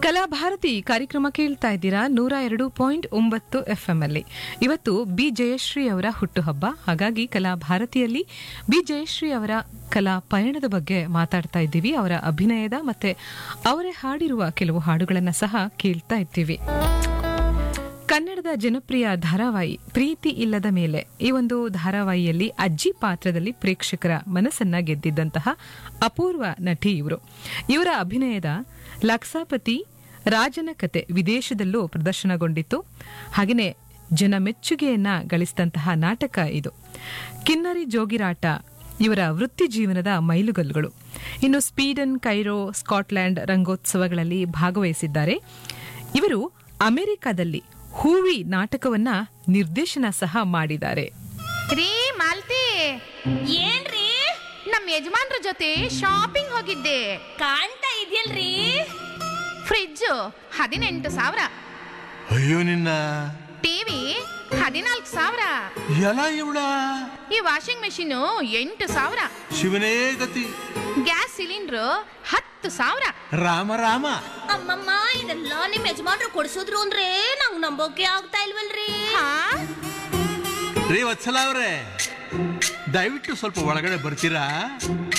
ಕಲಾಭಾರತಿ ಕಾರ್ಯಕ್ರಮ ಕೇಳ್ತಾ ಇದ್ದೀರಾ ನೂರ ಎರಡು ಪಾಯಿಂಟ್ ಒಂಬತ್ತು ಎಫ್ ಎಂ ಅಲ್ಲಿ ಇವತ್ತು ಬಿ ಜಯಶ್ರೀ ಅವರ ಹುಟ್ಟುಹಬ್ಬ ಹಾಗಾಗಿ ಕಲಾಭಾರತಿಯಲ್ಲಿ ಬಿ ಜಯಶ್ರೀ ಅವರ ಕಲಾ ಪಯಣದ ಬಗ್ಗೆ ಮಾತಾಡ್ತಾ ಇದ್ದೀವಿ ಅವರ ಅಭಿನಯದ ಮತ್ತೆ ಅವರೇ ಹಾಡಿರುವ ಕೆಲವು ಹಾಡುಗಳನ್ನ ಸಹ ಕೇಳ್ತಾ ಇದ್ದೀವಿ ಕನ್ನಡದ ಜನಪ್ರಿಯ ಧಾರಾವಾಹಿ ಪ್ರೀತಿ ಇಲ್ಲದ ಮೇಲೆ ಈ ಒಂದು ಧಾರಾವಾಹಿಯಲ್ಲಿ ಅಜ್ಜಿ ಪಾತ್ರದಲ್ಲಿ ಪ್ರೇಕ್ಷಕರ ಮನಸ್ಸನ್ನ ಗೆದ್ದಿದ್ದಂತಹ ಅಪೂರ್ವ ನಟಿ ಇವರು ಇವರ ಅಭಿನಯದ ಲಕ್ಸಾಪತಿ ರಾಜನ ಕತೆ ವಿದೇಶದಲ್ಲೂ ಪ್ರದರ್ಶನಗೊಂಡಿತ್ತು ಹಾಗೆಯೇ ಜನ ಮೆಚ್ಚುಗೆಯನ್ನ ಗಳಿಸಿದಂತಹ ನಾಟಕ ಇದು ಕಿನ್ನರಿ ಜೋಗಿರಾಟ ಇವರ ವೃತ್ತಿ ಜೀವನದ ಮೈಲುಗಲ್ಲುಗಳು ಇನ್ನು ಸ್ಪೀಡನ್ ಕೈರೋ ಸ್ಕಾಟ್ಲ್ಯಾಂಡ್ ರಂಗೋತ್ಸವಗಳಲ್ಲಿ ಭಾಗವಹಿಸಿದ್ದಾರೆ ಇವರು ಅಮೆರಿಕದಲ್ಲಿ ಹೂವಿ ನಾಟಕವನ್ನ ನಿರ್ದೇಶನ ಸಹ ಮಾಡಿದ್ದಾರೆ ರೀ ಮಾಲ್ತಿ ಏನ್ರಿ ನಮ್ ಯಜಮಾನ್ರ ಜೊತೆ ಶಾಪಿಂಗ್ ಹೋಗಿದ್ದೆ ಕಾಣ್ತಾ ಇದೆಯಲ್ರಿ ಫ್ರಿಡ್ಜ್ ಹದಿನೆಂಟು ಸಾವಿರ ಅಯ್ಯೋ ನಿನ್ನ ಟಿವಿ ಹದಿನಾಲ್ಕು ಸಾವಿರ ಎಲ್ಲ ಇವಳ ಈ ವಾಷಿಂಗ್ ಮೆಷಿನ್ ಎಂಟು ಸಾವಿರ ಶಿವನೇ ಗತಿ ಗ್ಯಾಸ್ ಸಿಲಿಂಡ್ರು ಹತ್ತು ಸಾವಿರ ರಾಮ ರಾಮ ಅಮ್ಮಮ್ಮ ಇದೆಲ್ಲ ನಿಮ್ ಯಜಮಾನ್ರು ಕೊಡ್ಸಿದ್ರು ಅಂದ್ರೆ ನಂಗ್ ನಂಬೋಕೆ ಆಗ್ತಾ ಇಲ್ವಲ್ರಿ ಹಾ ರೀ ವತ್ಸಲ ಅವ್ರೆ ದಯವಿಟ್ಟು ಸ್ವಲ್ಪ ಒಳಗಡೆ ಬರ್ತೀರಾ